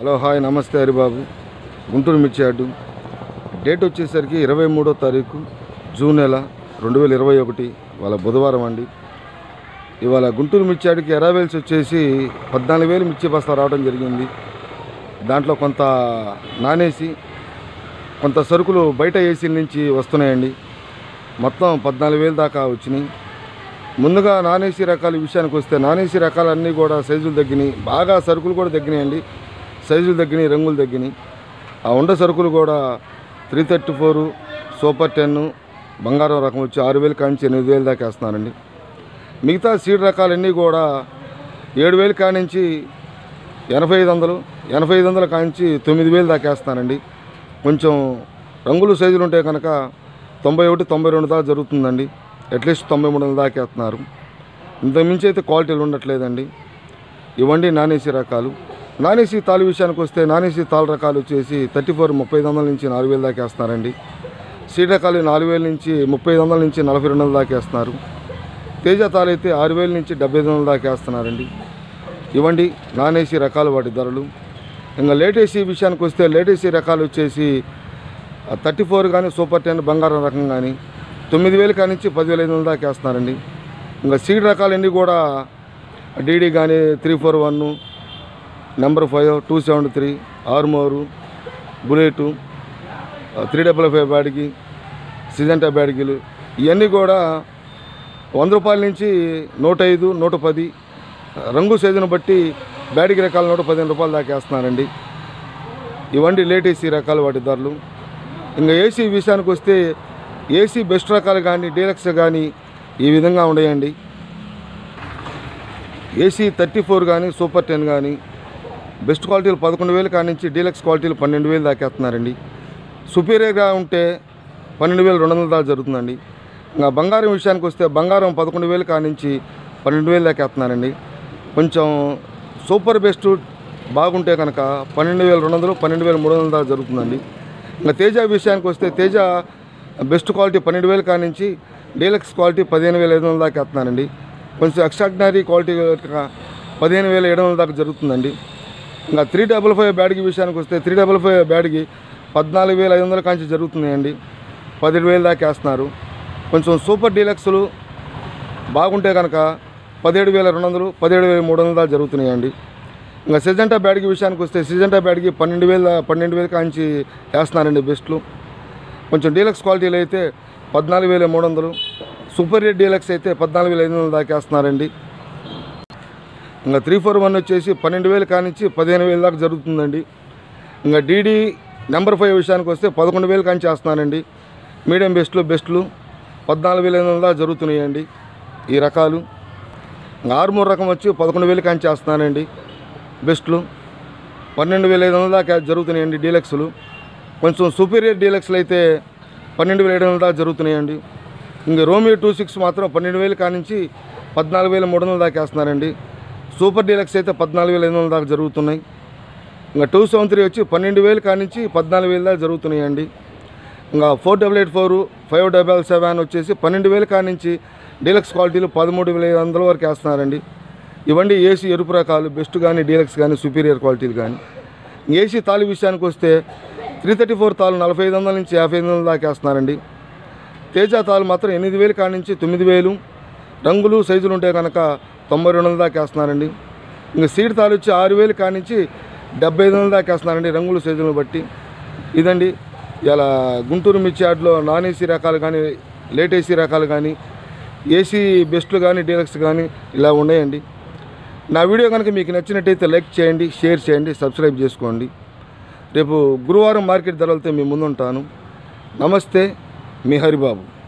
hello hi నమస్తే హరిబాబు గుంటూరు మిర్చి yard date వచ్చేసరికి ఇరవై మూడో తారీఖు జూన్ నెల రెండు వేల ఇరవై ఒకటి వాళ్ళ బుధవారం అండి ఇవాళ గుంటూరు మిర్చి యార్డుకి ఎరావేల్స్ వచ్చేసి పద్నాలుగు వేలు మిర్చి బస్తా రావడం జరిగింది దాంట్లో కొంత నానేసి కొంత సరుకులు బయట ఏసీ నుంచి వస్తున్నాయండి మొత్తం పద్నాలుగు వేలు దాకా వచ్చినాయి ముందుగా నాన్ ఏసీ రకాల విషయానికి వస్తే నాన్ ఏసీ రకాలన్నీ కూడా సైజులు తగ్గినాయి బాగా సరుకులు కూడా తగ్గినాయండి సైజులు తగ్గినాయి రంగులు తగ్గినాయి ఆ ఉండ సరుకులు కూడా three thirty four super ten బంగారం రకం వచ్చి ఆరు వేలు కాంచి ఎనిమిది వేలు దాకా వేస్తున్నారండి మిగతా సీడ్ రకాలన్నీ కూడా ఏడు వేలు కానించి ఎనభై ఐదు వందలు ఎనభై ఐదు వందల కాంచి తొమ్మిది వేలు దాకా వేస్తానండి కొంచెం రంగులు సైజులు ఉంటే కనుక తొంభై ఒకటి తొంభై రెండు దాకా జరుగుతుందండి అట్లీస్ట్ తొంభై మూడు వందల దాకా వేస్తున్నారు ఇంతకుమించి అయితే క్వాలిటీలు ఉండట్లేదండి ఇవ్వండి నాన్ ఏసీ రకాలు నాన్ ఏసీ తాలు విషయానికి వస్తే నాన్ ఏసీ తాలు రకాలు వచ్చేసి థర్టీ ఫోర్ ముప్పై ఐదు వందల నుంచి నాలుగు వేలు దాకా వేస్తున్నారండి సీడ్ రకాలు నాలుగు వేల నుంచి ముప్పై ఐదు వందల నుంచి నలభై రెండు వందల దాకా వేస్తున్నారు తేజ తాలు అయితే ఆరు వేల నుంచి డెబ్బై ఐదు వందల దాకా వేస్తున్నారండి ఇవ్వండి నాన్ ఏసీ రకాలు వాటి ధరలు ఇంకా లేట్ ఏసీ విషయానికి వస్తే లేట్ ఏసీ రకాలు వచ్చేసి థర్టీ ఫోర్ కానీ సూపర్ టెన్ బంగారం రకం కానీ తొమ్మిది వేలు కానించి పదివేల ఐదు వందల దాకా వేస్తున్నారండి ఇంకా సీడ్ రకాలన్నీ కూడా డీడీ కానీ three four one number five two seven three armour bullet three double five బ్యాడ్కి సిజంటా బ్యాడ్గిలు ఇవన్నీ కూడా వంద రూపాయల నుంచి నూట ఐదు నూట పది రంగు సైజును బట్టి బ్యాడికి రకాలు నూట పదిహేను రూపాయలు దాకా వేస్తున్నారండి ఇవ్వండి లేట్ ఏసీ రకాలు వాటి ధరలు ఇంకా ఏసీ విషయానికి వస్తే ఏసీ బెస్ట్ రకాలు కానీ డీలక్స్ కానీ ఈ విధంగా ఉన్నాయండి ఏసీ థర్టీ ఫోర్ కానీ సూపర్ టెన్ కానీ బెస్ట్ క్వాలిటీలు పదకొండు వేలు కానించి డీలక్స్ క్వాలిటీలు పన్నెండు వేలు దాకా వేస్తున్నారండి సుపీరియర్గా ఉంటే పన్నెండు వేలు రెండు వందల దాకా జరుగుతుందండి ఇంకా బంగారం విషయానికి వస్తే బంగారం పదకొండు వేలు కానించి పన్నెండు వేలు దాకా వేస్తున్నారండి కొంచెం సూపర్ బెస్ట్ బాగుంటే కనుక పన్నెండు వేల రెండు వందలు పన్నెండు వేల మూడు వందల దాకా జరుగుతుందండి ఇంకా తేజ విషయానికి వస్తే తేజ బెస్ట్ క్వాలిటీ పన్నెండు వేలు కానించి డీలక్స్ క్వాలిటీ పదిహేను వేల ఐదు వందల దాకా వేస్తున్నారండి కొంచెం ఎక్స్ట్రాడినరీ క్వాలిటీ కనుక పదిహేను వేల ఏడు వందల దాకా జరుగుతుందండి ఇంకా త్రీ డబల్ ఫైవ్ బ్యాడ్కి విషయానికి వస్తే త్రీ డబల్ ఫైవ్ బ్యాడ్కి పద్నాలుగు వేల ఐదు వందల కాంచి జరుగుతున్నాయండి పదిహేడు వేలు దాకా వేస్తున్నారు కొంచెం సూపర్ డీలక్స్లు బాగుంటే కనుక పదిహేడు వేల రెండు వందలు పదిహేడు వేల మూడు వందల దాకా జరుగుతున్నాయండి ఇంకా సిజంటా బ్యాడ్కి విషయానికి వస్తే సిజంటా బ్యాడ్కి పన్నెండు వేల పన్నెండు వేల కాంచి వేస్తున్నారండి బెస్ట్లు కొంచెం డీలక్స్ క్వాలిటీలు అయితే పద్నాలుగు వేల మూడు వందలు సూపర్ రేట్ డీలక్స్ అయితే పద్నాలుగు వేల ఐదు వందలు దాకా వేస్తున్నారండి ఇంకా త్రీ ఫోర్ వన్ వచ్చేసి పన్నెండు వేలు కానించి పదిహేను వేల దాకా జరుగుతుందండి ఇంకా డీడీ నెంబర్ ఫైవ్ విషయానికి వస్తే పదకొండు వేలు కాంచి వేస్తున్నారండి మీడియం బెస్ట్లు బెస్ట్లు పద్నాలుగు వేల ఐదు వందల దాకా జరుగుతున్నాయండి ఈ రకాలు ఇంకా ఆరుమూరు రకం వచ్చి పదకొండు వేలు కాంచి వేస్తున్నానండి బెస్ట్లు పన్నెండు వేల ఐదు వందల దాకా జరుగుతున్నాయండి డీలక్స్లు కొంచెం సూపీరియర్ డీలక్స్లు అయితే పన్నెండు వేల ఏడు వందల దాకా జరుగుతున్నాయండి ఇంకా రోమియో టూ సిక్స్ మాత్రం పన్నెండు వేలు కానించి పద్నాలుగు వేల మూడు వందల దాకా వేస్తున్నారండి సూపర్ డీలక్స్ అయితే పద్నాలుగు వేల ఐదు వందల దాకా జరుగుతున్నాయి ఇంకా టూ సెవెన్ త్రీ వచ్చి పన్నెండు వేలు కానించి పద్నాలుగు వేల దాకా జరుగుతున్నాయండి ఇంకా four double eight four five double seven వచ్చేసి పన్నెండు వేలు కానించి డీలక్స్ క్వాలిటీలు పదమూడు వేల ఐదు వందల వరకు వేస్తున్నారండి ఇవ్వండి ఏసీ ఎరుపు రకాలు బెస్ట్ కానీ డీలక్స్ కానీ సుపీరియర్ క్వాలిటీలు కానీ ఏసీ తాలు విషయానికి వస్తే త్రీ థర్టీ ఫోర్ తాలు నలభై ఐదు వందల నుంచి యాభై ఐదు వందల దాకా వేస్తున్నారండి తేజ తాలు మాత్రం ఎనిమిది వేలు కాడి నుంచి తొమ్మిది వేలు రంగులు సైజులు ఉంటే కనుక తొంభై రెండు వందల దాకా వేస్తున్నారండి ఇంకా సీడ్ తాలు వచ్చి ఆరు వేలు కాడి నుంచి డెబ్బై ఐదు వందల దాకా వేస్తున్నారండి రంగులు సైజులను బట్టి ఇదండి ఇలా గుంటూరు మిర్చి యార్డ్లో నాన్ ఏసీ రకాలు కానీ లేట్ ఏసీ రకాలు కానీ ఏసీ బెస్ట్లు కానీ డీలక్స్ కానీ ఇలా ఉన్నాయండి నా వీడియో కనుక మీకు నచ్చినట్టయితే లైక్ చేయండి షేర్ చేయండి సబ్స్క్రైబ్ చేసుకోండి రేపు గురువారం మార్కెట్ ధరలతో మీ ముందుంటాను నమస్తే మీ హరిబాబు